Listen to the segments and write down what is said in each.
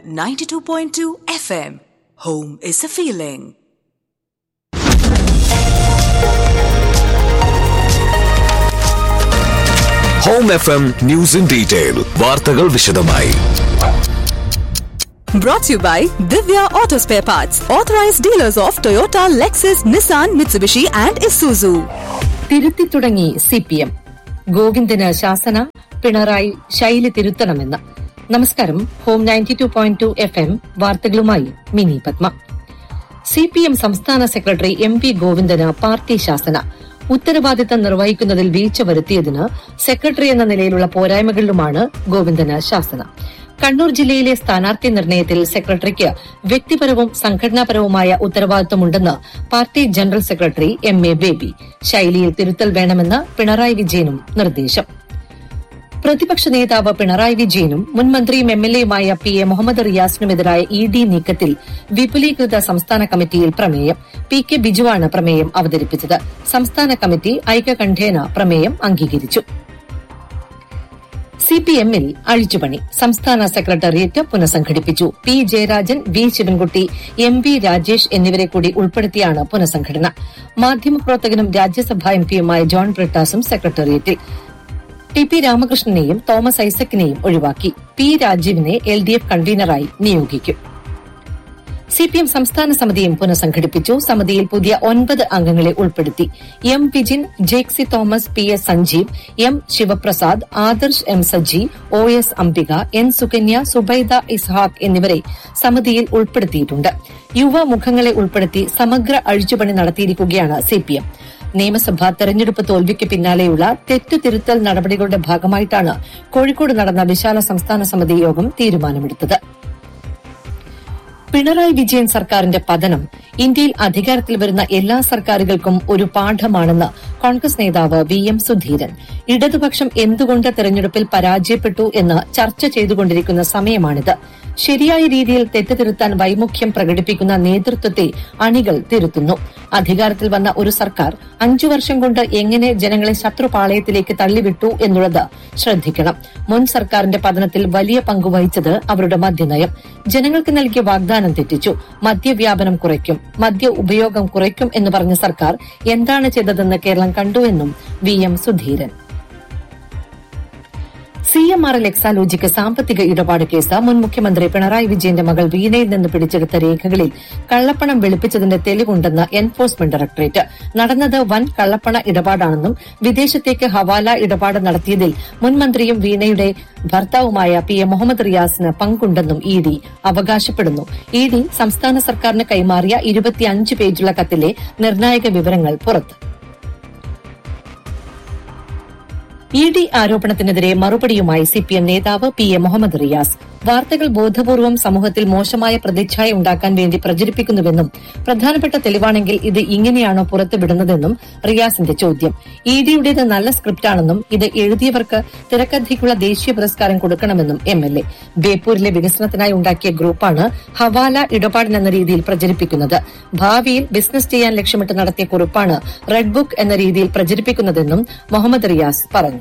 92.2 FM. Home is a feeling. Home F M news in detail വാർത്തകൾ വിശദമായി Brought to you by Divya Auto Spare Parts, authorized dealers of Toyota, Lexus, Nissan, Mitsubishi, and Isuzu. തിരുത്തി തുടങ്ങി C P M ഗോവിന്ദന് ശാസന പിണറായി ശൈലി തിരുത്തണമെന്ന് നമസ്കാരം home ninety two point two F M വാർത്തകളുമായി Mini Padma C P M സംസ്ഥാന സെക്രട്ടറി എം പി ഗോവിന്ദന് പാർട്ടി ശാസന ഉത്തരവാദിത്തം നിർവഹിക്കുന്നതിൽ വീഴ്ച വരുത്തിയതിന് സെക്രട്ടറി എന്ന നിലയിലുള്ള പോരായ്മകളിലുമാണ് ഗോവിന്ദന് ശാസന കണ്ണൂർ ജില്ലയിലെ സ്ഥാനാർത്ഥി നിർണയത്തിൽ സെക്രട്ടറിക്ക് വ്യക്തിപരവും സംഘടനാപരവുമായ ഉത്തരവാദിത്തമുണ്ടെന്ന് party general secretary M A Baby ശൈലിയിൽ തിരുത്തൽ വേണമെന്ന് പിണറായി വിജയനും നിർദ്ദേശം പ്രതിപക്ഷ നേതാവ് പിണറായി വിജയനും മുൻ മന്ത്രിയും എം എൽ എയുമായ പി എ മുഹമ്മദ് റിയാസിനുമെതിരായ ഇ ഡി നീക്കത്തിൽ വിപുലീകൃത സംസ്ഥാന കമ്മിറ്റിയിൽ പ്രമേയം പി കെ ബിജുവാണ് പ്രമേയം അവതരിപ്പിച്ചത് സംസ്ഥാന കമ്മിറ്റി ഐക്യകണ്ഠേന പ്രമേയം അംഗീകരിച്ചു സിപിഎമ്മിൽ അഴിച്ചുപണി സംസ്ഥാന സെക്രട്ടേറിയറ്റ് പുനഃസംഘടിപ്പിച്ചു P Jayarajan V Sivankutty M V Rajesh എന്നിവരെ കൂടി ഉൾപ്പെടുത്തിയാണ് പുനഃസംഘടന മാധ്യമപ്രവർത്തകനും രാജ്യസഭാ എംപിയുമായ ജോൺ ബ്രിട്ടാസും സെക്രട്ടേറിയറ്റിൽ ടി പി രാമകൃഷ്ണനെയും തോമസ് ഐസക്കിനെയും ഒഴിവാക്കി പി രാജീവിനെ എൽ ഡി എഫ് കൺവീനറായി നിയോഗിക്കും സിപിഎം സംസ്ഥാന സമിതിയും പുനഃസംഘടിപ്പിച്ചു സമിതിയിൽ പുതിയ ഒൻപത് അംഗങ്ങളെ ഉൾപ്പെടുത്തി M Vijin Jaxy Thomas P S Sanjeev M Sivaprasad Adarsh M Saji O S Ambika N Sukanya Subaida Ishaq എന്നിവരെ സമിതിയിൽ ഉൾപ്പെടുത്തിയിട്ടുണ്ട് യുവ മുഖങ്ങളെ ഉൾപ്പെടുത്തി സമഗ്ര അഴിച്ചുപണി നടത്തിയിരിക്കുകയാണ് സിപിഎം നിയമസഭാ തെരഞ്ഞെടുപ്പ് തോൽവിക്ക് പിന്നാലെയുള്ള തെറ്റുതിരുത്തൽ നടപടികളുടെ ഭാഗമായിട്ടാണ് കോഴിക്കോട് നടന്ന വിശാല സംസ്ഥാന സമിതി യോഗം തീരുമാനമെടുത്തത് പിണറായി വിജയൻ സർക്കാരിന്റെ പതനം ഇന്ത്യയിൽ അധികാരത്തിൽ വരുന്ന എല്ലാ സർക്കാരുകൾക്കും ഒരു പാഠമാണെന്ന് കോൺഗ്രസ് നേതാവ് വി എം സുധീരൻ ഇടതുപക്ഷം എന്തുകൊണ്ട് തെരഞ്ഞെടുപ്പിൽ പരാജയപ്പെട്ടു എന്ന് ചർച്ച ചെയ്തുകൊണ്ടിരിക്കുന്ന സമയമാണിത് ശരിയായ രീതിയിൽ തെറ്റ് തിരുത്താൻ വൈമുഖ്യം പ്രകടിപ്പിക്കുന്ന നേതൃത്വത്തെ അണികൾ തിരുത്തുന്നു അധികാരത്തിൽ വന്ന ഒരു സർക്കാർ അഞ്ചു വർഷം കൊണ്ട് എങ്ങനെ ജനങ്ങളെ ശത്രുപാളയത്തിലേക്ക് തള്ളിവിട്ടു എന്നുള്ളത് ശ്രദ്ധിക്കണം മുൻ സർക്കാരിന്റെ പതനത്തിൽ വലിയ പങ്കുവഹിച്ചത് അവരുടെ മദ്യനയം ജനങ്ങൾക്ക് നൽകിയ വാഗ്ദാനം തെറ്റിച്ചു മദ്യവ്യാപനം കുറയ്ക്കും മദ്യ ഉപയോഗം കുറയ്ക്കും എന്ന് പറഞ്ഞ സർക്കാർ എന്താണ് ചെയ്തതെന്ന് കേരളം കണ്ടുവെന്നും V M Sudheeran C M R L Exalogic സാമ്പത്തിക ഇടപാട് കേസ് മുൻ മുഖ്യമന്ത്രി പിണറായി വിജയന്റെ മകൾ വീണയിൽ നിന്ന് പിടിച്ചെടുത്ത രേഖകളിൽ കള്ളപ്പണം വെളുപ്പിച്ചതിന്റെ തെളിവുണ്ടെന്ന് എൻഫോഴ്സ്മെന്റ് ഡയറക്ടറേറ്റ് നടന്നത് വൻ കള്ളപ്പണ ഇടപാടാണെന്നും വിദേശത്തേക്ക് ഹവാല ഇടപാട് നടത്തിയതിൽ മുൻ മന്ത്രിയും വീണയുടെ ഭർത്താവുമായ പി എ മുഹമ്മദ് റിയാസിന് പങ്കുണ്ടെന്നും ഇ ഡി അവകാശപ്പെടുന്നു ഇ ഡി സംസ്ഥാന സർക്കാരിന് കൈമാറിയ ഇരുപത്തിയഞ്ച് പേജുള്ള കത്തിലെ നിർണായക വിവരങ്ങൾ പുറത്ത് ഇ ഡി ആരോപണത്തിനെതിരെ മറുപടിയുമായി സിപിഎം നേതാവ് പി എ മുഹമ്മദ് റിയാസ് വാർത്തകൾ ബോധപൂർവം സമൂഹത്തിൽ മോശമായ പ്രതിച്ഛായ ഉണ്ടാക്കാൻ വേണ്ടി പ്രചരിപ്പിക്കുന്നുവെന്നും പ്രധാനപ്പെട്ട തെളിവാണെങ്കിൽ ഇത് ഇങ്ങനെയാണോ പുറത്തുവിടുന്നതെന്നും റിയാസിന്റെ ചോദ്യം ഇ ഡിയുടേത് നല്ല സ്ക്രിപ്റ്റാണെന്നും ഇത് എഴുതിയവർക്ക് തിരക്കഥയ്ക്കുള്ള ദേശീയ പുരസ്കാരം കൊടുക്കണമെന്നും എം എൽ എ ബേപ്പൂരിലെ വികസനത്തിനായി ഉണ്ടാക്കിയ ഗ്രൂപ്പാണ് ഹവാല ഇടപാടിനെന്ന രീതിയിൽ പ്രചരിപ്പിക്കുന്നത് ഭാവിയിൽ ബിസിനസ് ചെയ്യാൻ ലക്ഷ്യമിട്ട് നടത്തിയ കുറിപ്പാണ് റെഡ് ബുക്ക് എന്ന രീതിയിൽ പ്രചരിപ്പിക്കുന്നതെന്നും മുഹമ്മദ് റിയാസ് പറഞ്ഞു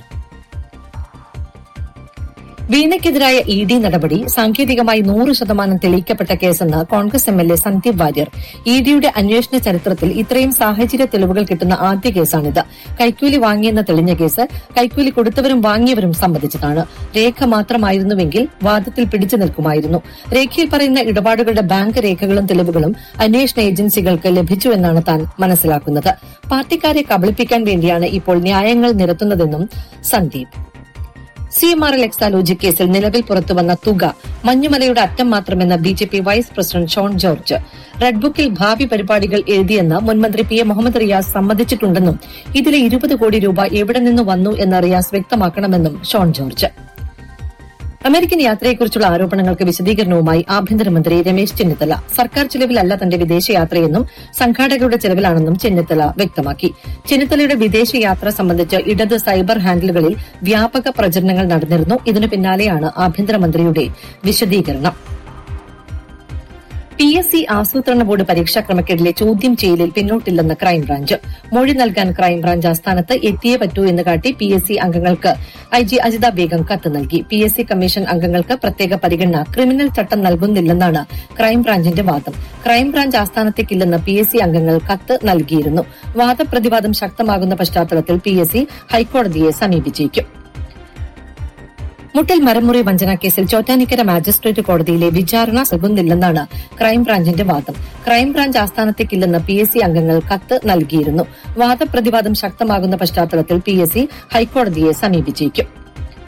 വീണയ്ക്കെതിരായ ഇ ഡി നടപടി സാങ്കേതികമായി നൂറ് ശതമാനം തെളിയിക്കപ്പെട്ട കേസെന്ന് Congress M L A Sandeep Warrier E ഡിയുടെ അന്വേഷണ ചരിത്രത്തിൽ ഇത്രയും സാഹചര്യ തെളിവുകൾ കിട്ടുന്ന ആദ്യ കേസാണിത് കൈക്കൂലി വാങ്ങിയെന്ന് തെളിഞ്ഞ കേസ് കൈക്കൂലി കൊടുത്തവരും വാങ്ങിയവരും സമ്മതിച്ചതാണ് രേഖ മാത്രമായിരുന്നുവെങ്കിൽ വാദത്തിൽ പിടിച്ചു നിൽക്കുമായിരുന്നു രേഖയിൽ പറയുന്ന ഇടപാടുകളുടെ ബാങ്ക് രേഖകളും തെളിവുകളും അന്വേഷണ ഏജൻസികൾക്ക് ലഭിച്ചുവെന്നാണ് താൻ മനസ്സിലാക്കുന്നത് പാർട്ടിക്കാരെ കബളിപ്പിക്കാൻ വേണ്ടിയാണ് ഇപ്പോൾ ന്യായങ്ങൾ നിരത്തുന്നതെന്നും Sandeep C M R L Exalogic കേസിൽ നിലവിൽ പുറത്തുവന്ന തുക മഞ്ഞുമലയുടെ അറ്റം മാത്രമെന്ന B J P vice president Shone George red ബുക്കിൽ ഭാവി പരിപാടികൾ എഴുതിയെന്ന് മുൻമന്ത്രി പി എ മുഹമ്മദ് റിയാസ് സമ്മതിച്ചിട്ടുണ്ടെന്നും ഇതിലെ ഇരുപത് കോടി രൂപ എവിടെ നിന്ന് വന്നു എന്ന് റിയാസ് വ്യക്തമാക്കണമെന്നും ഷോൺ ജോർജ് അമേരിക്കൻ യാത്രയെക്കുറിച്ചുള്ള ആരോപണങ്ങൾക്ക് വിശദീകരണവുമായി ആഭ്യന്തരമന്ത്രി രമേശ് ചെന്നിത്തല സർക്കാർ ചിലവിലല്ല തന്റെ വിദേശയാത്രയെന്നും സംഘാടകരുടെ ചെലവിലാണെന്നും ചെന്നിത്തല വ്യക്തമാക്കി ചെന്നിത്തലയുടെ വിദേശയാത്ര സംബന്ധിച്ച് ഇടത് സൈബർ ഹാൻഡിലുകളിൽ വ്യാപക പ്രചരണങ്ങൾ നടന്നിരുന്നു ഇതിനു പിന്നാലെയാണ് ആഭ്യന്തരമന്ത്രിയുടെ വിശദീകരണം പി എസ് സി ആസൂത്രണ ബോർഡ് പരീക്ഷാ ക്രമക്കേടിലെ ചോദ്യം ചെയ്യലിൽ പിന്നോട്ടില്ലെന്ന് ക്രൈംബ്രാഞ്ച് മൊഴി നൽകാൻ ക്രൈംബ്രാഞ്ച് ആസ്ഥാനത്ത് എത്തിയേ പറ്റൂ എന്ന് കാട്ടി പി എസ് സി അംഗങ്ങൾക്ക് ഐ ജി അജിത ബേഗം കത്ത് നൽകി പി എസ് സി കമ്മീഷൻ അംഗങ്ങൾക്ക് പ്രത്യേക പരിഗണന ക്രിമിനൽ ചട്ടം നൽകുന്നില്ലെന്നാണ് ക്രൈംബ്രാഞ്ചിന്റെ വാദം ക്രൈംബ്രാഞ്ച് ആസ്ഥാനത്തേക്കില്ലെന്ന് പി എസ് സി അംഗങ്ങൾ കത്ത് നൽകിയിരുന്നു വാദപ്രതിവാദം ശക്തമാകുന്ന പശ്ചാത്തലത്തിൽ പി എസ് സി ഹൈക്കോടതിയെ സമീപിച്ചേക്കും മുട്ടൽ മരമുറി വഞ്ചന കേസിൽ ചോറ്റാനിക്കര മാജിസ്ട്രേറ്റ് കോടതിയിലെ വിചാരണ നൽകുന്നില്ലെന്നാണ് ക്രൈംബ്രാഞ്ചിന്റെ വാദം ക്രൈംബ്രാഞ്ച് ആസ്ഥാനത്തേക്കില്ലെന്ന് പി എസ് സി അംഗങ്ങൾ കത്ത് നൽകിയിരുന്നു വാദപ്രതിവാദം ശക്തമാകുന്ന പശ്ചാത്തലത്തിൽ പി എസ് സി ഹൈക്കോടതിയെ സമീപിച്ചേക്കും